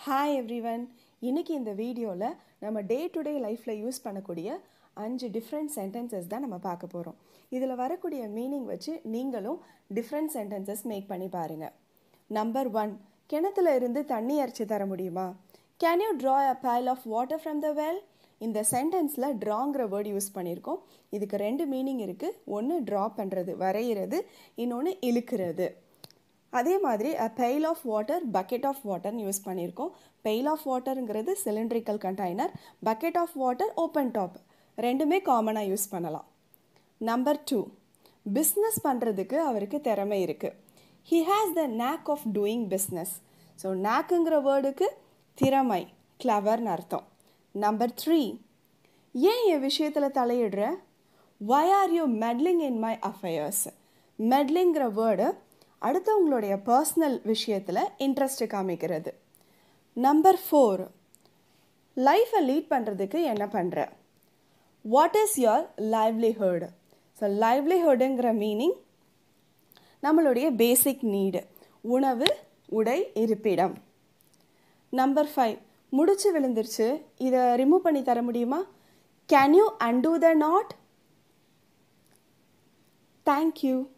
hi everyone இன்னைக்கு இந்த வீடியோவில் நம்ம டே டு டே லைஃப்பில் யூஸ் பண்ணக்கூடிய அஞ்சு டிஃப்ரெண்ட் சென்டென்சஸ் தான் நம்ம பார்க்க போகிறோம் இதில் வரக்கூடிய மீனிங் வச்சு நீங்களும் டிஃப்ரெண்ட் சென்டென்சஸ் மேக் பண்ணி பாருங்கள் நம்பர் ஒன் கிணத்துல இருந்து தண்ணி அரைச்சி தர முடியுமா can you draw a pile of water from the well இந்த சென்டென்ஸில் ட்ராங்கிற வேர்டு யூஸ் பண்ணியிருக்கோம் இதுக்கு ரெண்டு மீனிங் இருக்குது ஒன்று ட்ரா பண்ணுறது வரைகிறது இன்னொன்று இழுக்கிறது அதே மாதிரி a pail of water bucket of வாட்டர்னு யூஸ் பண்ணியிருக்கோம் பெயில் ஆஃப் வாட்டருங்கிறது cylindrical container bucket of water open top ரெண்டுமே காமனாக யூஸ் பண்ணலாம் நம்பர் டூ பிஸ்னஸ் பண்ணுறதுக்கு அவருக்கு திறமை இருக்குது he has the knack of doing business so நேக்குங்கிற வேர்டுக்கு திறமை கிளவர்னு அர்த்தம் நம்பர் த்ரீ ஏன் என் விஷயத்தில் தலையிடுற why are you meddling in my affairs மெட்லிங்கிற வேர்டு அடுத்தவங்களுடைய பர்சனல் விஷயத்தில் இன்ட்ரெஸ்ட் காமிக்கிறது நம்பர் ஃபோர் லைஃப்பை லீட் பண்ணுறதுக்கு என்ன பண்ணுற what is your livelihood so லைவ்லிஹுட்டுங்கிற மீனிங் நம்மளுடைய பேசிக் நீடு உணவு உடை இருப்பிடம் நம்பர் ஃபைவ் முடிச்சு விழுந்துருச்சு இதை ரிமூவ் பண்ணி தர முடியுமா can you undo the knot thank you